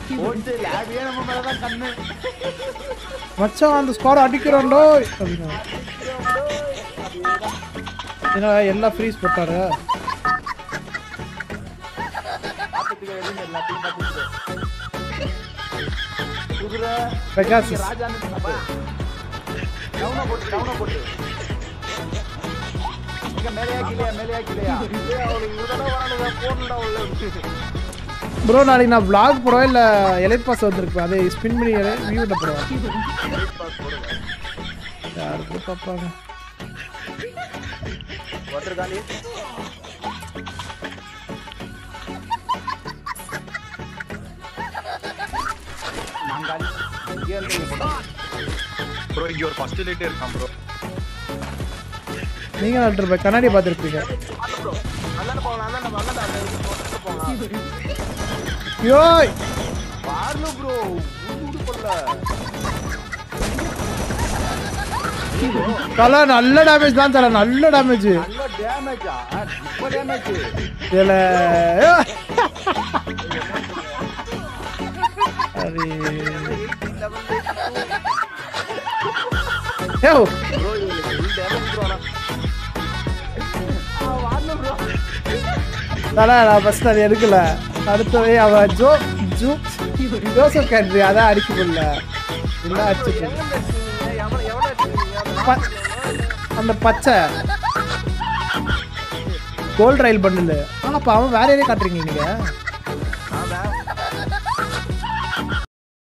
போட்டு லேபியே நம்ம மேலதான் கண்ணு மச்சான் அந்த ஸ்குவாட் அடிக்கிறான்டோ அப்படின்னா ஏன்னா எல்லாம் ஃப்ரீஸ் போட்டாரு பாத்துக்க எதுவும் எல்லாத்தையும் பாத்துக்க குதிரை பெகாசஸ் ராஜா டவுனா போட்டு டவுனா போட்டு இங்க மேலையா கீழையா மேலையா கீழையா அவளுக்கு இதெல்லாம் வரானுங்க போன்டா உள்ள ப்ரோ நாளைக்கு நான் vlog போடுவேன் இல்லை எலைட் பாஸ் வந்திருப்பேன் அதை ஸ்பின் பண்ணி வியூவில் போடுவேன் யாருக்கு பார்ப்பாங்க வந்திருக்காண்டி நாங்கள் இங்கே இருந்து போட்டோம் ப்ரோ இங்க ஒரு ஃபர்ஸ்ட் லைட்டே இருக்கான் ப்ரோ நீங்கள் நட்டுருப்பேன் கண்ணாடி பார்த்துருப்பீங்க அண்ணன் போகலாம் அண்ணன் அண்ணன் அந்த போகலாம் யோய் பாருங்க ப்ரோ உடு கொள்ள தலை நல்ல டேமேஜ் தான் தலை நல்ல டேமேஜ் நல்ல டேமேஜா இப்ப டேமேஜ் இதில் அது ஏ ப்ரோ இது ஃபுல் டேமேஜ் ப்ரோ ஆனா வாங்க ப்ரோ தலை நான் ஃபஸ்ட் அது எடுக்கல அடுத்தவே அவ ஜோ ஜூ ஜோசப் கேட்ரி அதான் அடிக்க முடியல இல்லை அடிச்சுட்டு எவ்வளவு எடுத்தீங்க எவ்வளவு எவ்வளவு எடுத்தீங்க ப- அந்த பச்சை கோல்ட் ரயில் பண்டில் ஆ அப்போ அவன் வேற எதையும் காட்டுறீங்க நீங்கள்